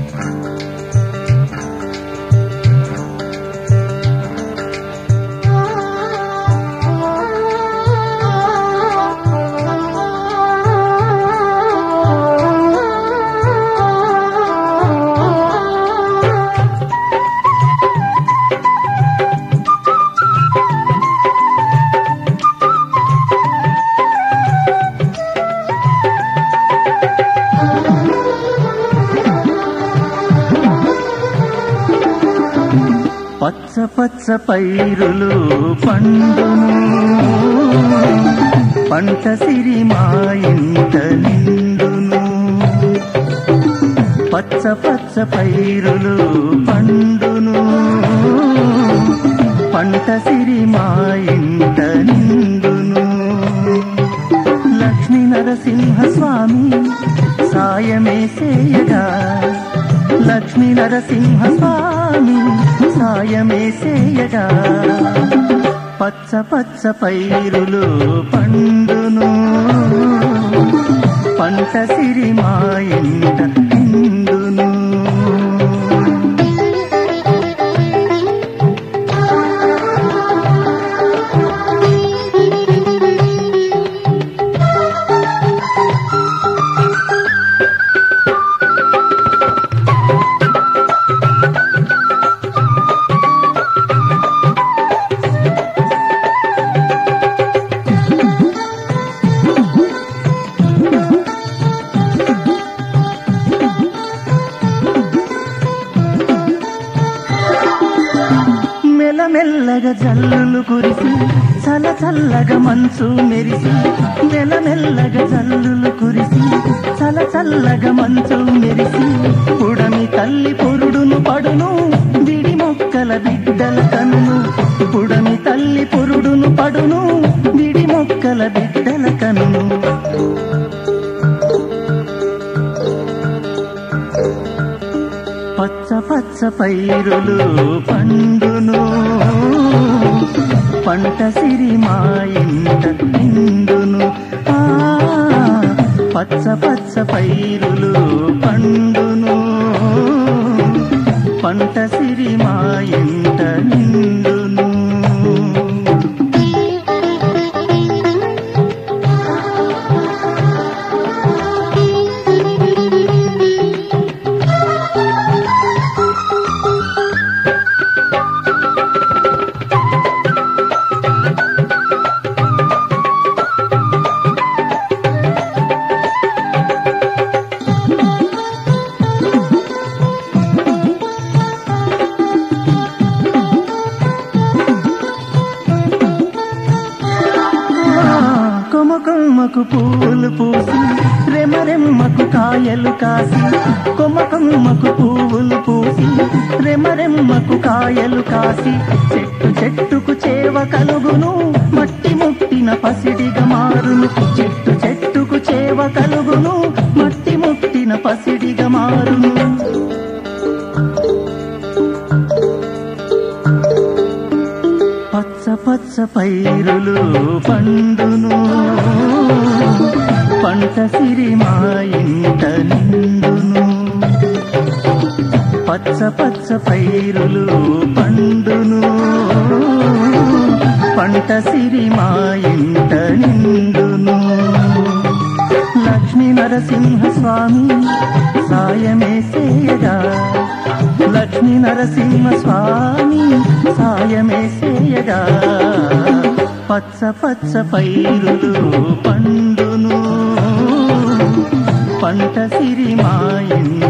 పచ్చ పచ్చ పైరులు పండును పంట సిరి మా ఇంట నిండును పచ్చ పచ్చ పైరులు పండును పంట సిరి మా ఇంట నిండును లక్ష్మీ నరసింహ స్వామి సాయమే చేయగా లక్ష్మీ నరసింహ స్వామి సాయమే చేయగా పచ్చ పచ్చ పైరులు పండును పంట సిరి మా ఇంట నిండును మెల్లమెల్లగా జల్లులు కురిసి చల్ల చల్లగా మంచు మెరిసి మెల్లమెల్లగా జల్లులు కురిసి చల్ల చల్లగా మంచు మెరిసి పుడమి తల్లి పొరుడును పడును విడి మొక్కల బిడ్డల కన్ను పుడమి తల్లి పొరుడును పడును విడి మొక్కల బిడ్డల కన్ను పచ్చ పచ్చ పైరులు పండును పంట సిరి మా ఇంట నిండును ఆ, పచ్చ పచ్చ పైరులు పండును పంట సిరి మా ఇంట నిండును కొమ్మ కొమ్మకు పూలు పూసి రెమరెమ్మకు కాయలు కాసి కొమ్మ కొమ్మకు పువ్వులు పూసి రెమరెమ్మకు కాయలు కాసి చెట్టు చెట్టుకు చేవ కలుగును మట్టి ముట్టిన పసిడిగా మారును చెట్టు చెట్టుకు చేవ కలుగును మట్టి ముట్టిన పసిడిగా మారును పచ్చ పచ్చ పైరులు పండును పంట సిరి మా ఇంట నిండును పచ్చ పచ్చ పైరులు పండును పంట సిరి మా ఇంట నిండును లక్ష్మీ నరసింహ స్వామి సాయమే చేయగా లక్ష్మీ నరసింహ స్వామి సాయమే చేయగా పచ్చ పచ్చ పైరులు పండును పంట సిరి మా ఇంట